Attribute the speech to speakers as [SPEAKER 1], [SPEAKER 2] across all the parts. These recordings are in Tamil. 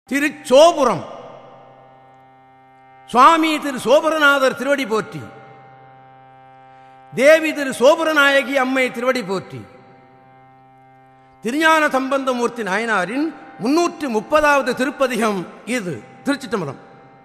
[SPEAKER 1] திருச்சோபுரம் சுவாமி திரு சோபரநாதர் திருவடி போற்றி தேவி திரு சோபரநாயகி அம்மை திருவடி போற்றி திருஞான சம்பந்தமூர்த்தி நாயனாரின் முன்னூற்றி முப்பதாவது திருப்பதிகம் இது திருச்சிட்டம்பலம்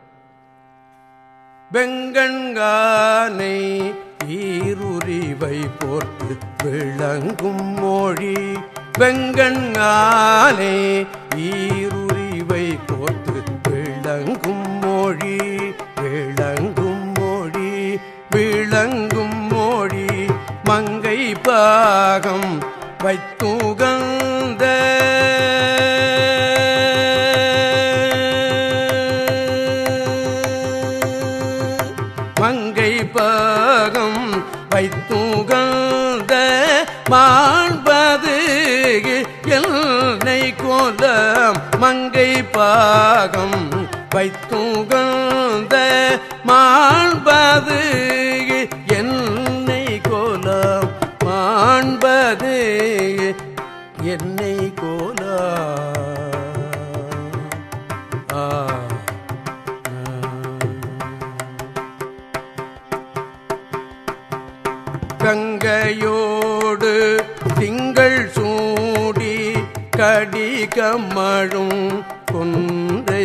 [SPEAKER 1] வெங்கண்கானை ஈருரிவை போர்த்து விளங்கும் மொழி வெங்கண்கானை ஈருரிவை போர்த்து விளங்கும் மொழி விளங்கும் மொழி விளங்கும் மொழி மங்கை பாகம் வைத்துகந்த மங்கை பாகம் வைத்துகந்த மாண்பது எல்லை கோலம் மங்கை பாகம் வைத்துகந்த மாண்பது என்னை கோலம் மாண்பது என்னை கோலம் ஆ கங்கையோடு திங்கள் சூடி கடிகமழும் கொன்றை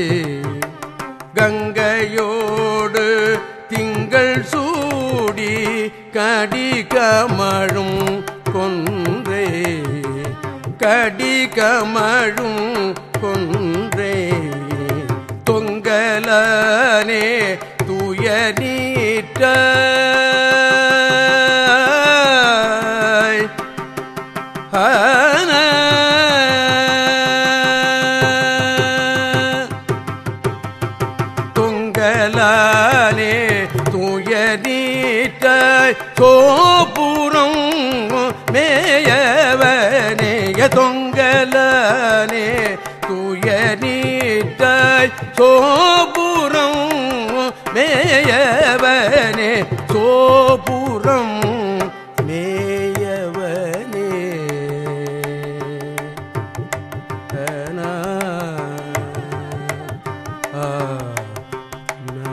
[SPEAKER 1] கங்கையோடு திங்கள் சூடி கடிகமழும் கொன்றே கடிகமழும் கொன்றே தொங்கலனே தூய நீற்ற தொங்கலானே தூய நீற்றாய் சோபுரம் மேயவனேய தொங்கலானே தூய நீற்றாய் சோபுரம் மேயவனே சோபுரம் மேயவனே நா, ஆ, நா.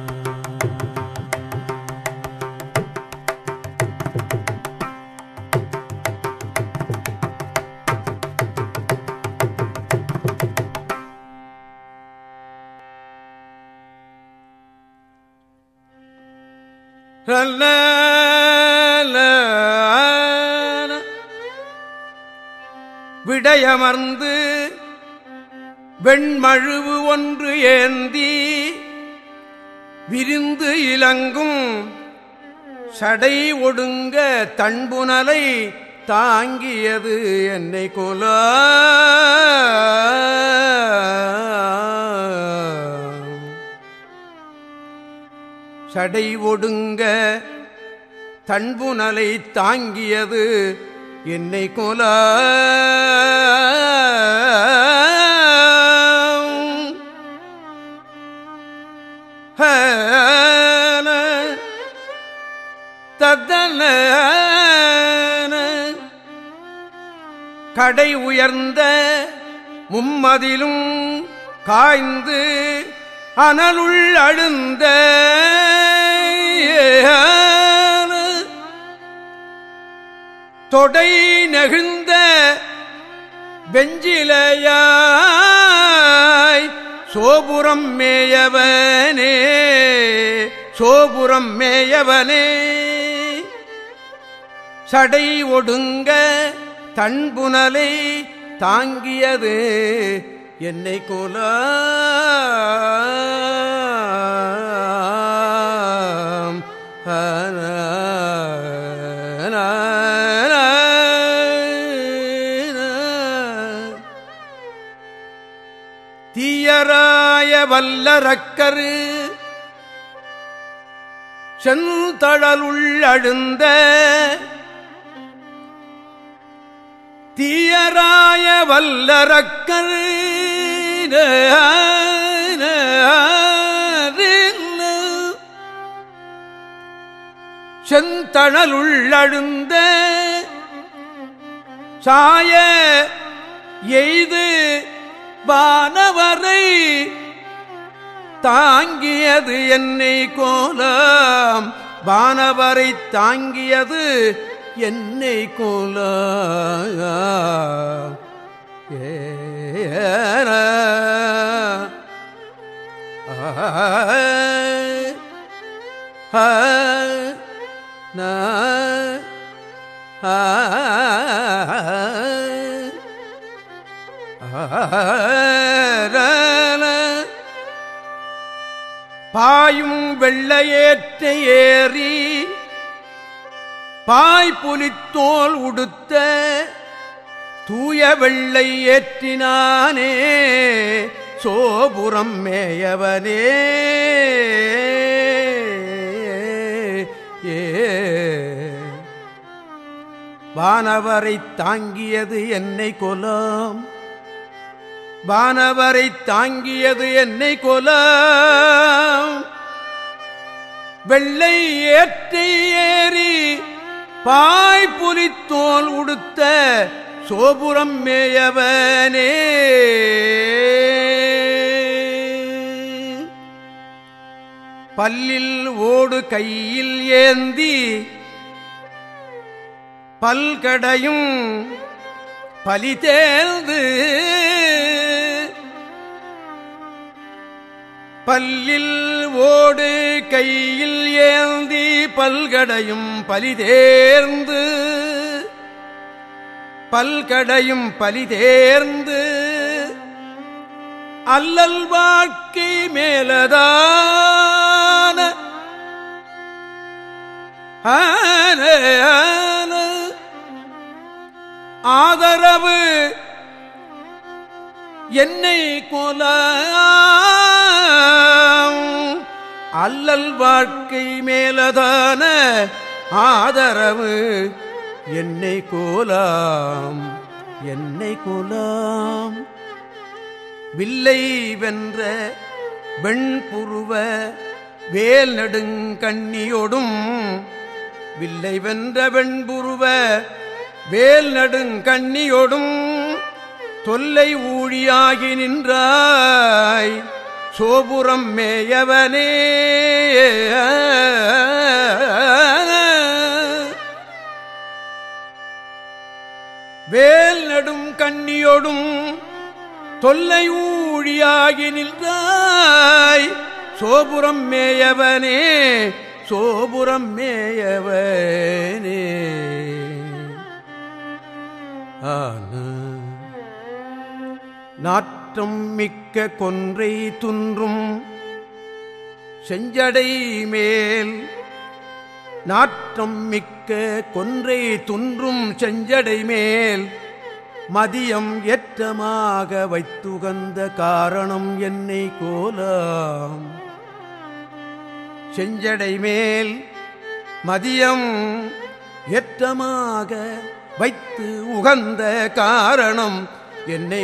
[SPEAKER 1] விடையமர்ந்து வெண்மழுவு ஒன்று ஏந்தி விரிந்து இலங்கும் சடை ஒடுங்க தன்புணலை தாங்கியது என்னை கொல சடை ஒடுங்க தன்புணலை தாங்கியது என்னை கொல தத்தன கடை உயர்ந்த மும்மதிலும் காய்ந்து அனலுள் அழுந்த தொடை நெகிழ்ந்த வெஞ்சிலையாய் சோபுரம் மேயவனே சோபுரம் மேயவனே சடை ஒடுங்க தன்புணலை தாங்கியது என்னை கோல தீயராய வல்லரக்கரு செந்தழலுள் அழுந்த தீயராய வல்லரக்கர் செந்தணலுள்ளழுந்த சாய எய்து வானவரை தாங்கியது என்னை கோலம் வானவரை தாங்கியது என்னை கோலம் ஏன பாயும் வெள்ளையேற்ற ஏறி பாய் புலித்தோல் உடுத்த தூய வெள்ளை ஏற்றினானே சோபுரம் மேயவனே ஏ வானவரை தாங்கியது என்னை கொலாம் வானவரை தாங்கியது என்னை கொலாம் வெள்ளை ஏற்றை ஏறி பாய் புலித்தோல் உடுத்த சோபுரம் மேயவனே பல்லில் ஓடு கையில் ஏந்தி பல்கடையும் பலி தேர்ந்து பல்லில் ஓடு கையில் ஏந்தி பல்கடையும் பலி தேர்ந்து பல்கடையும் பலி தேர்ந்து அல்லல் வாழ்க்கை மேலதான ஆன, ஆன, ஆதரவு என்னை கொல அல்லல் வாழ்க்கை மேலதான ஆதரவு என்னை கோலாம் என்னை கோலாம் வில்லை வென்ற வெண்புருவ வேல் நெடுங்கண்ணியோடும் வில்லை வென்ற வெண்புருவ வேல் நடுங்கண்ணியோடும் தொல்லை ஊழியாகி நின்றாய் சோபுரம் மேயவனே வேல் நடும் கண்ணியோடும் தொல்லை ஊழியாகி நின்றாய் சோபுரம் மேயவனே சோபுரம் மேயவனே ஆன நாற்றம் மிக்க கொன்றை துன்றும் செஞ்சடை மேல் நாற்றம் மிக்க கொன்றை துன்றும் செஞ்சடை மேல் மதியம் ஏற்றமாக வைத்துகந்த காரணம் என்னை கோலாம் செஞ்சடை மேல் மதியம் ஏற்றமாக வைத்து உகந்த காரணம் என்னை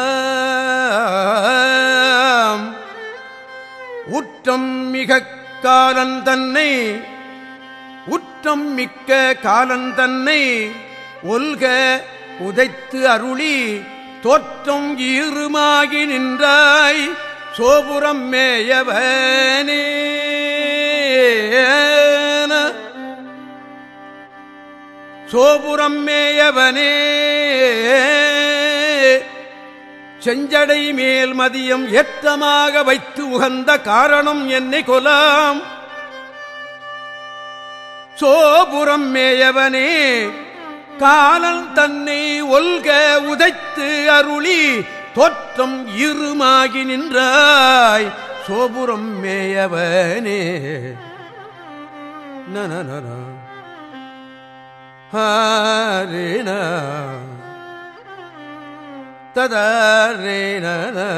[SPEAKER 1] கோலாம் உற்றம் மிக காலன் தன்னை உற்றம் மிக்க காலன் தன்னை ஒல்க உதைத்து அருளி தோற்றம் ஈருமாகி நின்றாய் சோபுரம் மேயவனே சோபுரம் மேயவனே செஞ்சடை மேல் மதியம் ஏற்றமாக வைத்து உகந்த காரணம் என்னை கொலாம் சோபுரம் மேயவனே காலன் தன்னை ஒல்க உதைத்து அருளி தோற்றம் இருமாகி நின்றாய் சோபுரம் மேயவனே நன ஹரேன ததரேன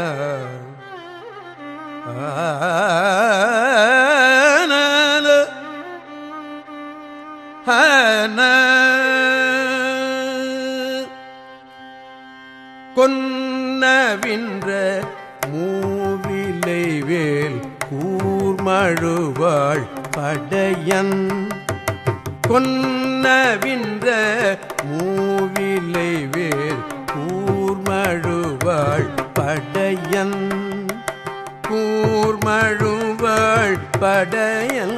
[SPEAKER 1] ஹன கொன்னவின்ற மூவிலை வேல் கூர்மழுவாள் படையன் கொன்னவின்ற மூவிலை வேல் கூர்மழுவாள் படையன் கூர்மழுவள் படையல்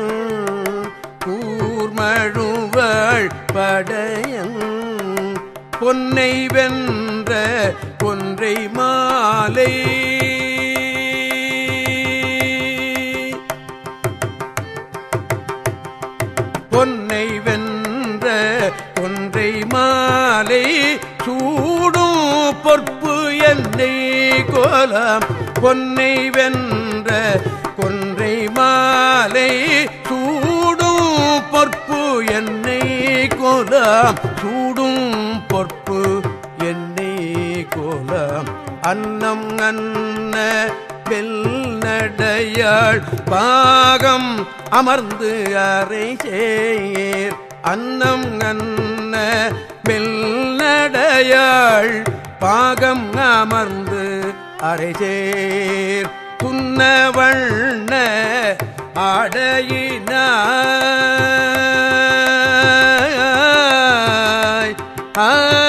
[SPEAKER 1] கூர்மழுவள் படையல் பொன்னை வென்ற கொன்றை மாலை பொன்னை வென்ற கொன்றை மாலை சூடும் பொற்பு என்னை கோலம் பொன்னை வென்ற கொன்றை மாலை சூடும் பொற்பு என்னை கோலம் சூடும் பொற்பு என்னை கோலம் அன்னம் அன்ன வெல்நடையாள் பாகம் அமர்ந்து அறை சேர் அன்னம் அன்ன வெல்நடையாள் பாகம் அமர்ந்து அறை சேர் துன்ன வண்ண ஆடையினாய் ஆ